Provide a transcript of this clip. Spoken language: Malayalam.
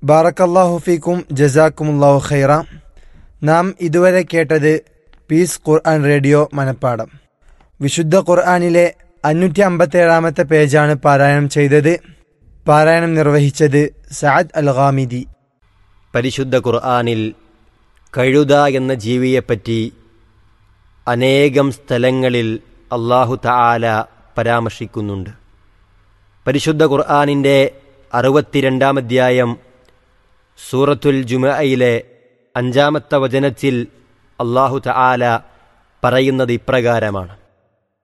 ബാറക്കല്ലാഹു ഫീക്കും ജസാക്കുമുല്ലാഹു ഖൈറ നാം ഇതുവരെ കേട്ടത് പീസ് ഖുർആൻ റേഡിയോ മനപ്പാടം വിശുദ്ധ ഖുർആനിലെ അഞ്ഞൂറ്റി അമ്പത്തേഴാമത്തെ പേജാണ് പാരായണം ചെയ്തത് പാരായണം നിർവഹിച്ചത് സഅദ് അൽ ഖാമിദി പരിശുദ്ധ ഖുർആനിൽ കഴുത എന്ന ജീവിയെപ്പറ്റി അനേകം സ്ഥലങ്ങളിൽ അള്ളാഹു തആല പരാമർശിക്കുന്നുണ്ട് പരിശുദ്ധ ഖുർആനിൻ്റെ അറുപത്തിരണ്ടാം അധ്യായം സൂറത്തുൽ ജുമയിലെ അഞ്ചാമത്തെ വചനത്തിൽ അള്ളാഹു തആല പറയുന്നത് ഇപ്രകാരമാണ്